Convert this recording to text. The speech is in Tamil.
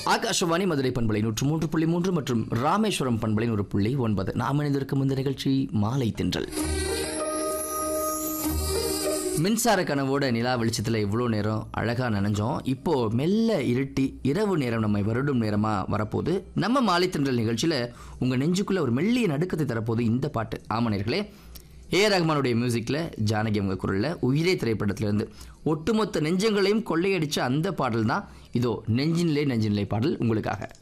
ஆகாஷவாணி மதுரை பண்பலை நூற்று மூன்று புள்ளி மூன்று மற்றும் ராமேஸ்வரம் பண்பலை நூறு புள்ளி ஒன்பது நாம் இணைந்திருக்கும் இந்த நிகழ்ச்சி மாலை தென்றல் மின்சார கனவோட நிலா வெளிச்சத்தில் இவ்வளோ நேரம் அழகாக நனைஞ்சோம் இப்போ மெல்ல இருட்டி இரவு நேரம் நம்மை வருடும் நேரமாக வரப்போது நம்ம மாலை தென்றல் நிகழ்ச்சியில் உங்கள் நெஞ்சுக்குள்ள ஒரு மெல்லிய நடுக்கத்தை தரப்போது இந்த பாட்டு ஆமனர்களே ஏ ரஹ்மானுடைய மியூசிக்கில் ஜானகி அவங்க குரலில் உயிரே திரைப்படத்திலிருந்து ஒட்டுமொத்த நெஞ்சங்களையும் கொள்ளையடிச்ச அந்த பாடல் தான் இதோ நெஞ்சினிலே நெஞ்சினிலே பாடல் உங்களுக்காக